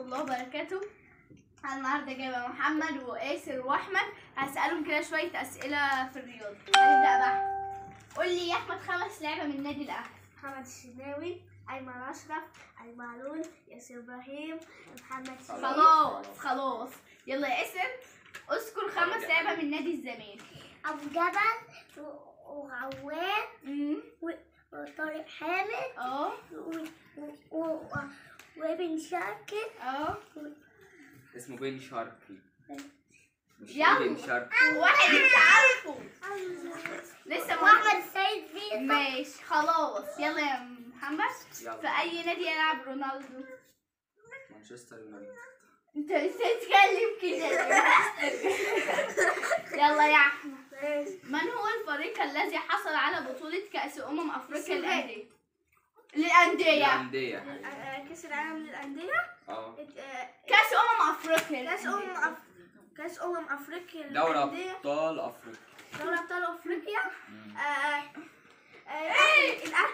الله وبركاته أنا النهارده جايبه محمد وآسر واحمد هسألهم كده شويه اسئله في الرياضه هنبدا بقى قول لي يا احمد خمس لعبه من النادي الاهلي محمد الشناوي أيمن أشرف المعلول ياسر إبراهيم محمد شريف خلاص خلاص يلا يا آسر اذكر خمس لعبه من نادي الزمالك أبو جبل وعواد أمم، وطارق حامد اه و- و- و- وابن شاكر اه اسمه بين شاركي مش يلا. بين شاركي واحد انت عارفه لسه وأحمد واحد السيد زيزو ماشي خلاص يلا يا محمد في يلا اي نادي يلعب رونالدو مانشستر يونايتد انت لسه تتكلم كده يلا يا احمد من هو الفريق الذي حصل على بطولة كأس أمم أفريقيا للأندية؟ للأندية الأندية كأس العالم للأندية اه كأس أمم أفريقيا كأس أمم أف... كأس أمم أفريقيا دوري للأندية أبطال أفريقيا دوري أبطال أفريقيا مم. آه، آه، الأهلي الأهلي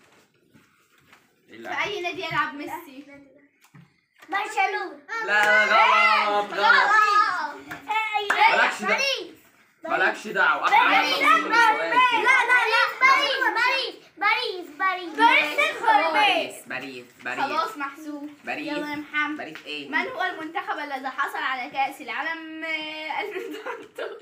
في الأهلي. أي نادي يلعب ميسي؟ برشلونة لا غلط غلط مالكش دعوة. باريس مالكش دعوة احنا باريس عايزين نقول سؤال لا كده. لا لا باريس باريس باريس باريس باريس باريس باريس خلاص محسوب باريس. يلا يا محمد باريس ايه؟ من هو المنتخب الذي حصل على كأس العالم آه، 2018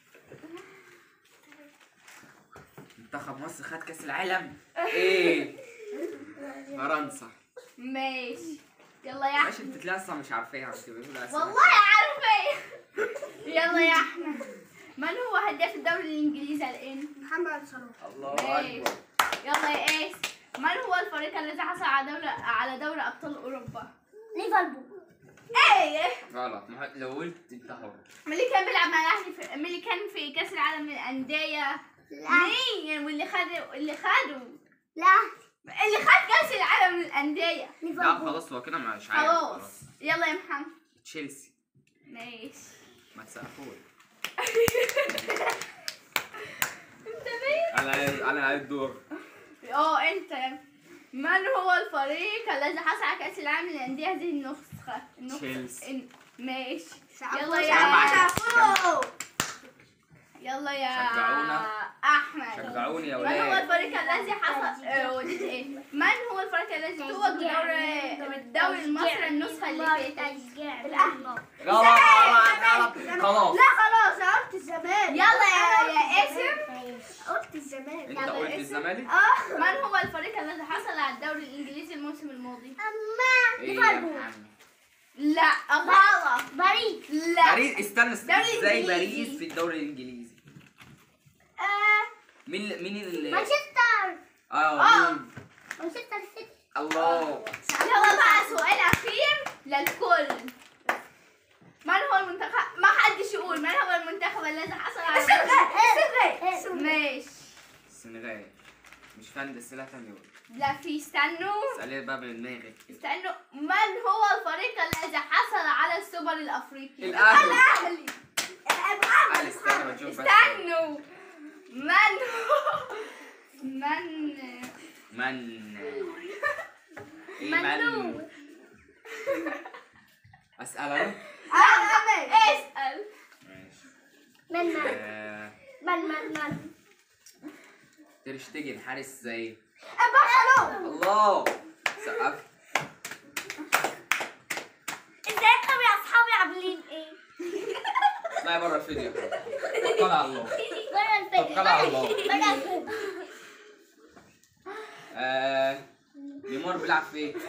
منتخب مصر خد كأس العالم ايه؟ فرنسا ماشي يلا يا ماشي أحمد انت تلاقي اصلا مش عارفاها عشان كده بتقول أسئلة. والله عارفة يلا يا أحمد من هو هداف الدوري الإنجليزي الآن؟ محمد صلاح الله ماشي. اكبر يلا يا ايس من هو الفريق الذي حصل على دوري على دوري ابطال اوروبا ليفربول ايه غلط ما هو- لو قلت انت حر مين اللي كان بيلعب مع الاهلي في مين اللي كان في كاس العالم للانديه لا مين واللي خد اللي خدوا لا اللي خد كاس العالم للانديه لا ليفربول خلاص هو كده مش عارف خلاص يلا يا محمد تشيلسي ماشي ما تسقفوش انت مين انا انا على الدور اه انت من هو الفريق الذي حصل على كاس العالم للانديه هذه النسخه النسخه تشيلسي. إن- ماشي سقفوا، يلا يا سقفوا. يلا يا شجعونا. احمد شجعوني يا من هو ولاد الفريق الذي حصل آه، وديت ايه من هو الفريق الذي توج بالدوري بالدوري المصري النسخه اللي فاتت الاهلي غلط غلط غلط خلاص لا خلاص أنا قلت الزمالك يلا يا يا اسم قلت الزمالك انت قلت اسم. الزمالك اه من هو الفريق الذي حصل على الدوري الانجليزي الموسم الماضي أما ايه يا ليفربول محمد لا غلط باريس لا باريس استنى استنى دوري ازاي إنجليزي. باريس في الدوري الانجليزي آه، مين مين اللي مانشستر اه آه. مين؟ مانشستر سيتي الله يلا بقى سؤال اخير للكل من هو المنتخب ما حدش يقول من هو المنتخب الذي حصل على السنغال ماشي السنغال مش فاهم ده اسئله تانية بقى. لا في استنوا اسئله بقى من دماغك استنوا من هو الفريق الذي حصل على السوبر الافريقي الأهلي. الاهلي تعال استنى بشوف بس استنوا من هو من من ايه منو. من اسال انا آه، اسال ماشي من من آه، من من من ترشتجن حارس زي برشلونة الله سقف ازيكم يا اصحابي عاملين ايه؟ اطلعي بره الفيديو توكل على الله بره الفيلم توكل على الله بره الفيلم آه، نيمار بيلعب في ايه؟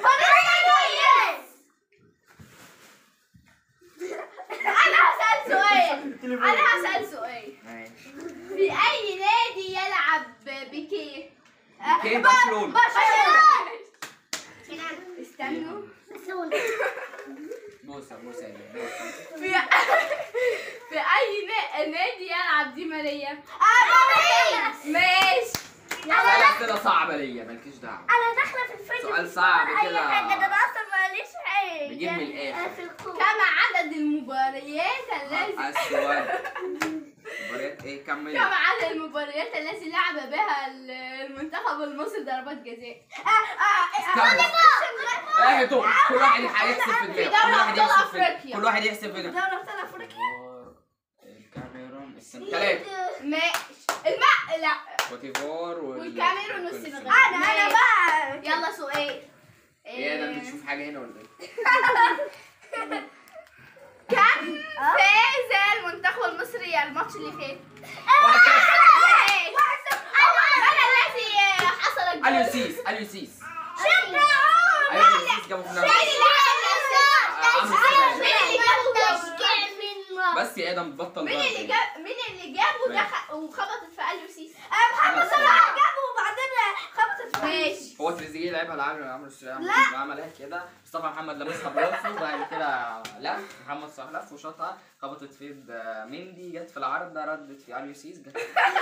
انا هسال سؤال انا هسال سؤال ماشي في اي نادي يلعب بيكيه بيكيه برشلونة. برشلونة استنوا برشلونة بوسه بوسه يا جماعة، بوسه في في اي نا- نادي يلعب دي ماريا ماشي سؤال كده صعبة ليا مالكيش دعوة انا داخله في الفيلم سؤال صعب اي كده. حاجه ده انا اصلا ماليش حاجه بجيب من الآخر. أنا في الكورة. كم عدد المباريات التي السؤال مباريات ايه كم كمل عدد المباريات التي لعب بها المنتخب المصري ضربات جزاء آه، آه، آه، استنى. اهدوا كل واحد يحسب في في دماغه كل دولة واحد أبطال يحسب في أفريقيا. كل واحد يحسب في دماغه دولة أبطال أفريقيا الكاميرون السنغال ثلاثة ماشي الماء لا كوتيفوار وال- والكاميرون والسنغال. أنا أنا ماشي. بقى يلا سؤال ايه ده انت تشوف حاجة هنا ولا ايه؟ كم فاز المنتخب المصري الماتش اللي فات؟ واحد كاس من الذي حصل الجول؟ اليوسيس اليوسيس شكرا اليوسيس جابوا في مين نفس اللي جاب عمرو السباعي. مين اللي جابه بس يا ادم بطل مين اللي جاب مين اللي جابه دخل وخبطت في قلبه سيسي محمد صلاح جابه وبعدين خبطت في ماشي هو تريزيجيه لعبها لعمرو عمرو السباعي عملها كده مصطفى محمد لمسها براسه وبعد كده لف محمد صلاح لف وشاطها خبطت في يد مندي جت في العارضة ردت في اليوسيس جت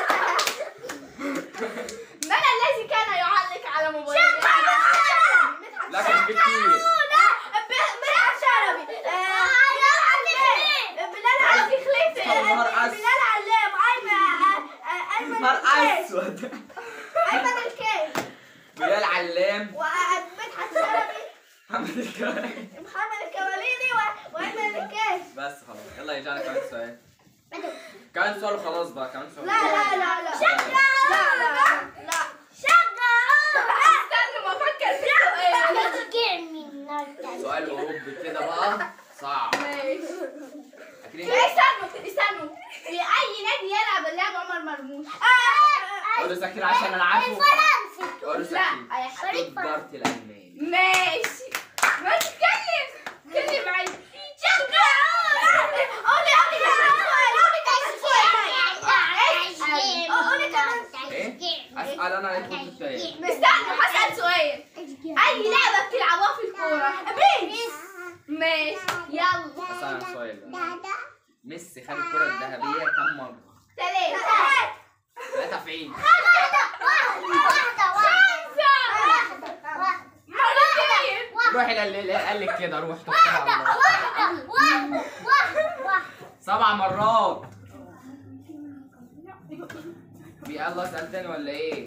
من الذي كان يعلق على موبايله؟ لا كان في كتير بلال شربي بلال عندي خليفة نهار أسود. بلال علام ايمن ايمن نهار الكيس. اسود ايمن الكيس بلال علام ومدحت شربي محمد الكريم محمد الكواليني و- وايمن الكيس بس خلاص يلا يجي كمان سؤال كمان سؤال خلاص بقى كمان سؤال لا لا لا لا شكرا. لا لا لا شكرا استنى ما افكر في السؤال سؤال اوروبي كده بقى صعب ماشي اكيد استنوا استنوا في اي نادي يلعب اللاعب عمر مرموش؟ قولوا سكر عشان انا عارفه قولوا لا سكر يا حبيبي شوتجارت الالماني ماشي ما تتكلم اتكلم معي شكرا قولي قولي كمان سؤال قولي كمان سؤال قولي كمان ايه اسال انا عليكم في التاني استنوا هسأل سؤال أي لعبة بتلعبوها في الكورة؟ بيس ماشي يلا اسال انا سؤال بقى. ميسي خد الكرة الذهبية كم مرة؟ ثلاثة ثلاثة في عين مرتين روحي للي قال لك كده روح توكل على الله سبع مرات يلا اسال تاني ولا ايه؟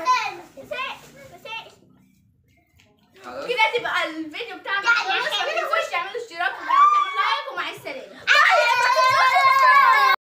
خلاص كده تبقى الفيديو بتاعنا خلص